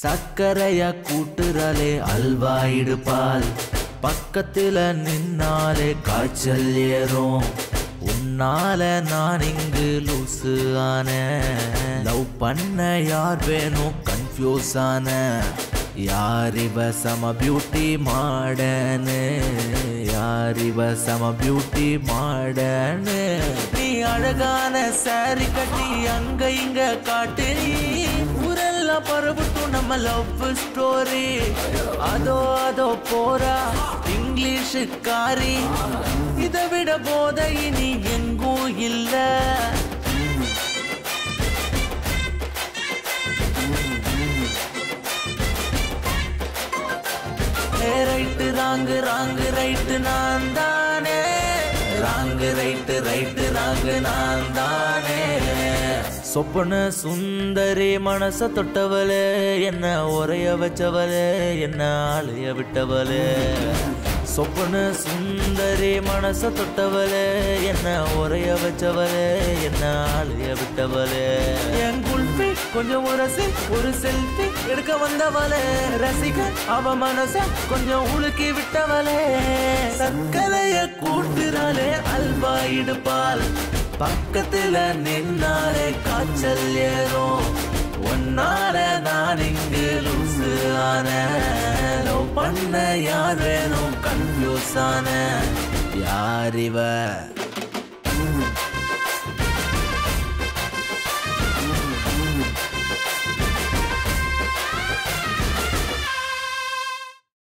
சர்க்கரைய கூட்டுறாலே அல்வா இடுப்பால் பக்கத்துல நின்னாலே காய்ச்சல் ஏறும் உன்னால நான் இங்கு லூசு ஆன லவ் பண்ண யார் வேணும் கன்ஃபியூஸ் ஆன யார் இவ சம பியூட்டி மாடனு யார் இவ சம பியூட்டி மாடனு நீ அழகான சாரி கட்டி அங்க இங்க காட்டு ஊரெல்லாம் பரவட்டும் நம்ம லவ் ஸ்டோரி அதோ அதோ போறா இங்கிலீஷ் காரி இதை விட போத இனி எங்கும் இல்ல ரைட்டு ராங்கு ராங்கு ரைட்டு நான் தானே ராங்கு ரைட்டு ரைட்டு ராங்கு நான் தானே சொப்பன சுந்தரி மனச தொட்டவளே என்ன உரைய வச்சவளே என்ன ஆளைய விட்டவளே சொப்பன சுந்தரி மனச தொட்டவளே என்ன உரைய வச்சவளே என்ன ஆளைய விட்டவளே என் குல்பி கொஞ்சம் உரசி ஒரு செல்ஃபி எடுக்க வந்தவளே ரசிக அவ மனச கொஞ்சம் உலுக்கி விட்டவளே சக்கரைய கூட்டுறாளே அல்வா இடுப்பால் பக்கத்துல நின்னாலே காய்ச்சல் ஏறும் உன்னால நான் இங்கு லூசு ஆன லவ் பண்ண யார் வேணும் கன்ஃபியூஸ் ஆன யார் இவ